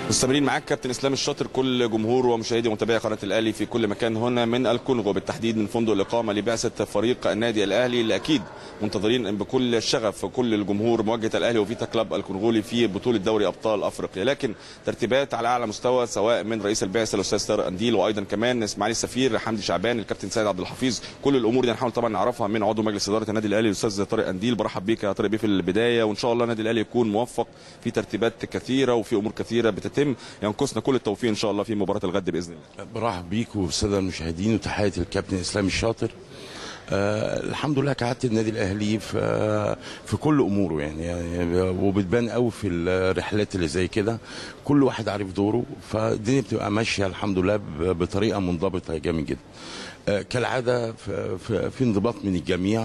مستمرين معاك كابتن اسلام الشاطر كل جمهور ومشاهدي ومتابعي قناه الاهلي في كل مكان هنا من الكونغو بالتحديد من فندق الاقامه لبعثه فريق النادي الاهلي اللي اكيد منتظرين بكل شغف كل الجمهور مواجهه الاهلي وفيتا كلاب الكونغولي في بطوله دوري ابطال افريقيا لكن ترتيبات على اعلى مستوى سواء من رئيس البعثه الاستاذ طارق انديل وايضا كمان اسماعيل السفير حمدي شعبان الكابتن سيد عبد الحفيظ كل الامور دي هنحاول طبعا نعرفها من عضو مجلس اداره النادي الاهلي الاستاذ طارق انديل برحب بيك يا طارق بيه في البدايه وان شاء الله النادي الاهلي يكون موفق في ترتيبات كثيره وفي امور كثيره بتتم ينقصنا كل التوفيق ان شاء الله في مباراه الغد باذن الله برحب بيك والساده المشاهدين وتحياتي للكابتن اسلام الشاطر آه الحمد لله كعادة النادي الاهلي في في كل اموره يعني, يعني وبتبان قوي في الرحلات اللي زي كده كل واحد عارف دوره فالدنيا بتبقى ماشيه الحمد لله بطريقه منضبطه جامد جدا آه كالعاده في, في, في انضباط من الجميع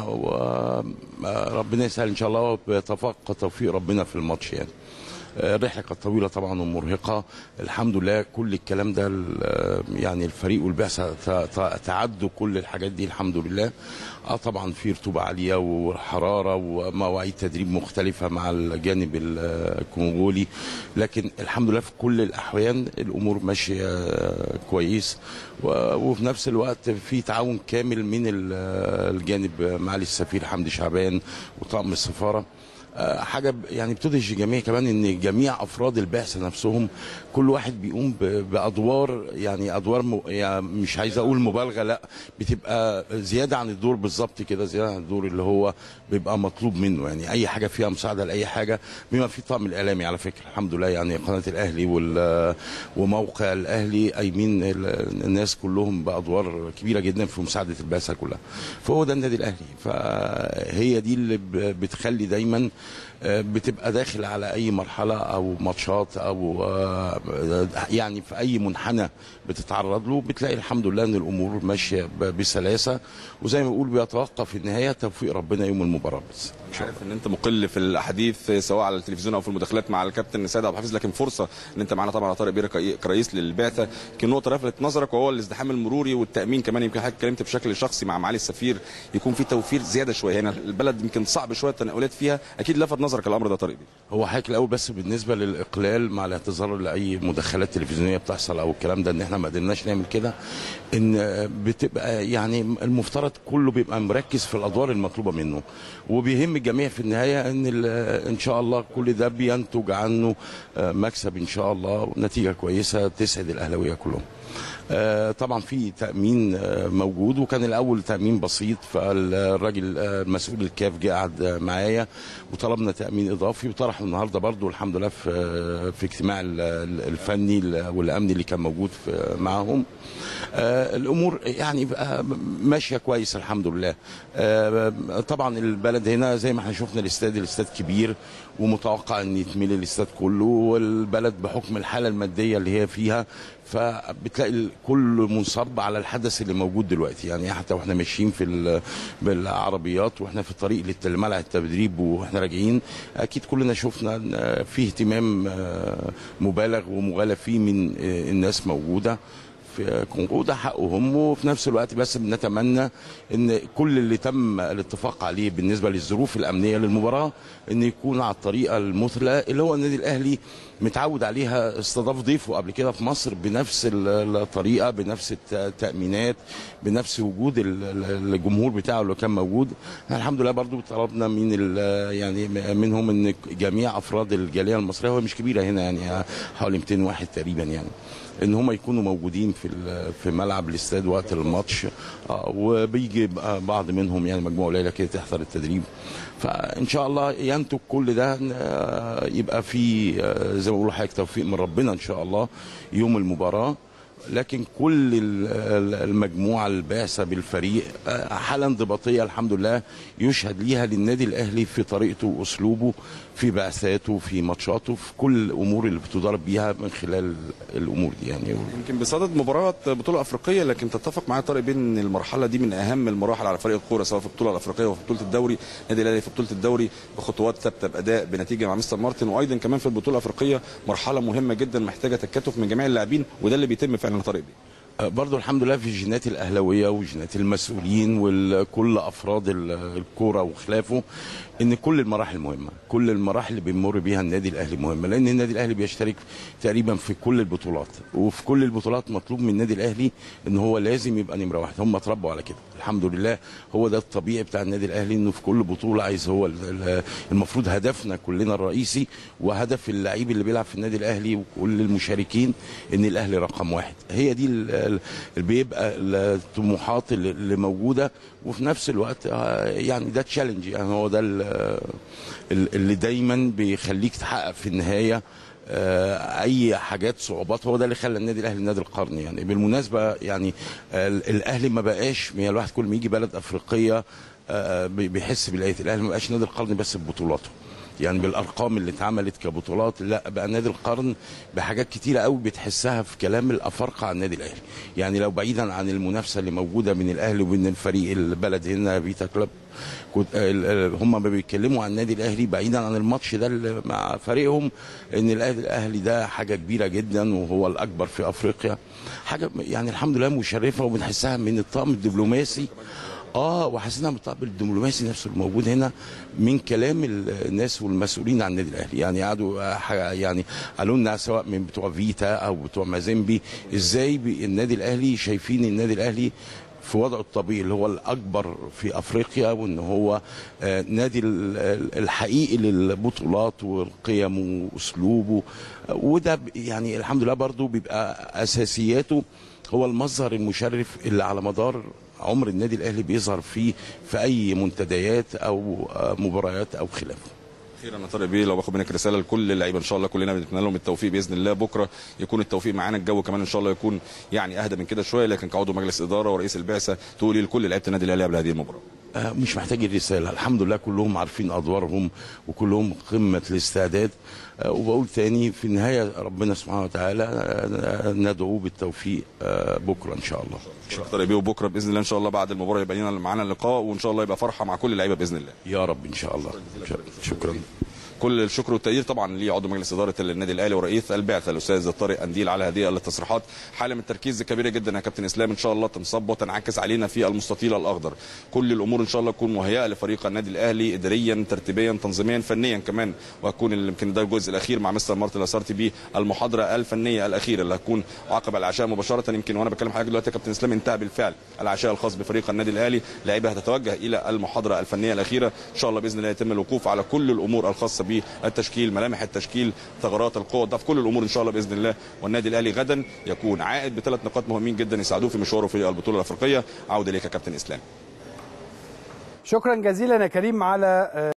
وربنا يسهل ان شاء الله ويتفق توفيق ربنا في الماتش يعني الرحله كانت طويله طبعا ومرهقه الحمد لله كل الكلام ده يعني الفريق والبعثه تعدوا كل الحاجات دي الحمد لله اه طبعا في رطوبه عاليه وحراره ومواعيد تدريب مختلفه مع الجانب الكونغولي لكن الحمد لله في كل الاحوال الامور ماشيه كويس وفي نفس الوقت في تعاون كامل من الجانب معالي السفير حمدي شعبان وطاقم السفاره حاجه يعني بتدهش الجميع كمان ان جميع افراد البعثه نفسهم كل واحد بيقوم بادوار يعني ادوار م... يعني مش عايز اقول مبالغه لا بتبقى زياده عن الدور بالظبط كده زياده عن الدور اللي هو بيبقى مطلوب منه يعني اي حاجه فيها مساعده لاي حاجه بما في طقم الاعلامي على فكره الحمد لله يعني قناه الاهلي وال... وموقع الاهلي قايمين الناس كلهم بادوار كبيره جدا في مساعده البعثه كلها فهو ده النادي الاهلي فهي دي اللي بتخلي دايما بتبقى داخل على اي مرحله او ماتشات او يعني في اي منحنى بتتعرض له بتلاقي الحمد لله ان الامور ماشيه بسلاسه وزي ما بقول بيتوقف في النهايه توفيق ربنا يوم المباراه بس عارف ان انت مقل في الاحاديث سواء على التلفزيون او في المداخلات مع الكابتن سيد عبد الحفيظ لكن فرصه ان انت معانا طبعا طارق بيرك كرئيس للبعثه يمكن نقطه لفتت نظرك وهو الازدحام المروري والتامين كمان يمكن حضرتك اتكلمت بشكل شخصي مع معالي السفير يكون في توفير زياده شويه هنا البلد يمكن صعب شويه التنقلات فيها اكيد لفت نظرك الامر ده طارق بيه هو حضرتك الاول بس بالنسبه للاقلال مع الاعتذار لاي مداخلات تلفزيونيه بتحصل او الكلام ده ان احنا ما قدرناش نعمل كده ان بتبقى يعني المفترض كله بيبقى مركز في الادوار المطلوبه منه وبيهم الجميع في النهايه ان ان شاء الله كل ده بينتج عنه مكسب ان شاء الله ونتيجه كويسه تسعد الاهلاويه كلهم طبعا في تامين موجود وكان الاول تامين بسيط فالراجل مسؤول الكاف جه قعد معايا وطلبنا تامين اضافي وطرح النهارده برضو الحمد لله في في اجتماع الفني والامني اللي كان موجود معاهم الامور يعني ماشيه كويس الحمد لله طبعا البلد هنا زي ما احنا شفنا الاستاد الاستاد كبير ومتوقع ان يتملي الاستاد كله والبلد بحكم الحاله الماديه اللي هي فيها فبتلاقي الكل منصب على الحدث اللي موجود دلوقتي يعني حتى واحنا ماشيين في بالعربيات واحنا في الطريق لملعب التدريب واحنا راجعين اكيد كلنا شفنا في اهتمام مبالغ ومغالى فيه من الناس موجوده في كونغو ده حقهم وفي نفس الوقت بس بنتمنى ان كل اللي تم الاتفاق عليه بالنسبه للظروف الامنيه للمباراه ان يكون على الطريقه المثلى اللي هو النادي الاهلي متعود عليها استضاف ضيفه قبل كده في مصر بنفس الطريقه بنفس التامينات بنفس وجود الجمهور بتاعه اللي كان موجود الحمد لله برضو طلبنا من يعني منهم ان جميع افراد الجاليه المصريه هو مش كبيره هنا يعني حوالي 200 واحد تقريبا يعني ان هم يكونوا موجودين في في ملعب الاستاد وقت الماتش وبيجي بعض منهم يعني مجموعه قليله كده تحضر التدريب فان شاء الله ينتج كل ده يبقى في زي ما بقول لحضرتك توفيق من ربنا ان شاء الله يوم المباراه لكن كل المجموعه البعثه بالفريق حاله انضباطيه الحمد لله يشهد ليها للنادي الاهلي في طريقته واسلوبه في بعثاته في ماتشاته في كل الامور اللي بتدرب بيها من خلال الامور دي يعني يمكن بصدد مباراه بطوله افريقيه لكن تتفق معايا طارق بين ان المرحله دي من اهم المراحل على فريق الكوره سواء في البطوله الافريقيه وفي بطوله الدوري النادي الاهلي في بطوله الدوري بخطوات ثابته باداء بنتيجه مع مستر مارتن وايضا كمان في البطوله الافريقيه مرحله مهمه جدا محتاجه تكاتف من جميع اللاعبين وده اللي بيتم فعلا طارق بيه برضو الحمد لله في جينات الاهلاويه وجينات المسؤولين وكل افراد ال- الكوره وخلافه ان كل المراحل مهمه كل المراحل اللي بيمر بيها النادي الاهلي مهمه لان النادي الاهلي بيشترك تقريبا في كل البطولات وفي كل البطولات مطلوب من النادي الاهلي ان هو لازم يبقى نمره واحد هم اتربوا على كده الحمد لله هو ده الطبيعي بتاع النادي الاهلي انه في كل بطوله عايز هو ال- ال- المفروض هدفنا كلنا الرئيسي وهدف اللعيب اللي بيلعب في النادي الاهلي وكل المشاركين ان الاهلي رقم واحد هي دي ال- ال- اللي بيبقى الطموحات اللي اللي موجوده وفي نفس الوقت آه، يعني ده تشالنج يعني هو ده ال- ال- اللي دايما بيخليك تحقق في النهايه آه، اي حاجات صعوبات هو ده اللي خلى النادي الاهلي نادي القرن يعني بالمناسبه يعني آه، الاهلي ما بقاش يعني الواحد كل ما يجي بلد افريقيه آه، بي- بيحس بالايه الاهلي ما بقاش نادي القرن بس ببطولاته يعني بالارقام اللي اتعملت كبطولات لا بقى نادي القرن بحاجات كتيره قوي بتحسها في كلام الافارقه عن النادي الاهلي يعني لو بعيدا عن المنافسه اللي موجوده بين الاهلي وبين الفريق البلد هنا فيتا كلوب كنت هم ما بيتكلموا عن النادي الاهلي بعيدا عن الماتش ده اللي مع فريقهم ان الأهلي- الاهلي ده حاجه كبيره جدا وهو الاكبر في افريقيا حاجه يعني الحمد لله مشرفه وبنحسها من الطاقم الدبلوماسي اه وحسينا بالطاقم الدبلوماسي نفسه الموجود هنا من كلام ال- الناس والمسؤولين عن النادي الاهلي يعني قعدوا آه، ح- يعني قالوا لنا سواء من بتوع فيتا او بتوع مازيمبي ازاي بي- النادي الاهلي شايفين النادي الاهلي في وضعه الطبيعي اللي هو الاكبر في افريقيا وان هو آه، نادي ال- ال- الحقيقي للبطولات والقيم واسلوبه آه، وده ب- يعني الحمد لله برضو بيبقى اساسياته هو المظهر المشرف اللي على مدار عمر النادي الاهلي بيظهر فيه في اي منتديات او آه، مباريات او خلافه اخيرا يا طارق بيه لو باخد منك رساله لكل اللعيبه ان شاء الله كلنا بنتمنى لهم التوفيق باذن الله بكره يكون التوفيق معانا الجو كمان ان شاء الله يكون يعني اهدى من كده شويه لكن كعضو مجلس اداره ورئيس البعثه تقولي لكل لعيبه النادي الاهلي قبل هذه المباراه آه، مش محتاج الرسالة الحمد لله كلهم عارفين أدوارهم وكلهم قمة الاستعداد آه، وبقول تاني في النهاية ربنا سبحانه وتعالى آه، ندعوه بالتوفيق آه، بكرة إن شاء الله شكرا طارق بيه وبكره باذن الله ان شاء الله بعد المباراه يبقى لنا معانا اللقاء وان شاء الله يبقى فرحه مع كل اللعيبه باذن الله يا رب إن شاء الله شكرا كل الشكر والتقدير طبعا لعضو مجلس اداره النادي الاهلي ورئيس البعثه الاستاذ طارق انديل على هذه التصريحات حاله من التركيز كبيره جدا يا كابتن اسلام ان شاء الله تنصب وتنعكس علينا في المستطيل الاخضر كل الامور ان شاء الله تكون مهيئه لفريق النادي الاهلي اداريا ترتيبيا تنظيميا فنيا كمان وهتكون يمكن ده الجزء الاخير مع مستر مارتن لاسارتي بيه المحاضره الفنيه الاخيره اللي هتكون عقب العشاء مباشره يمكن وانا بكلم حضرتك دلوقتي يا كابتن اسلام انتهى بالفعل العشاء الخاص بفريق النادي الاهلي لعيبه هتتوجه الى المحاضره الفنيه الاخيره ان شاء الله باذن الله يتم الوقوف على كل الامور الخاصه بالتشكيل ملامح التشكيل ثغرات القوه ضعف كل الامور ان شاء الله باذن الله والنادي الاهلي غدا يكون عائد بثلاث نقاط مهمين جدا يساعدوه في مشواره في البطوله الافريقيه عوده اليك يا كابتن اسلام شكرا جزيلا يا كريم على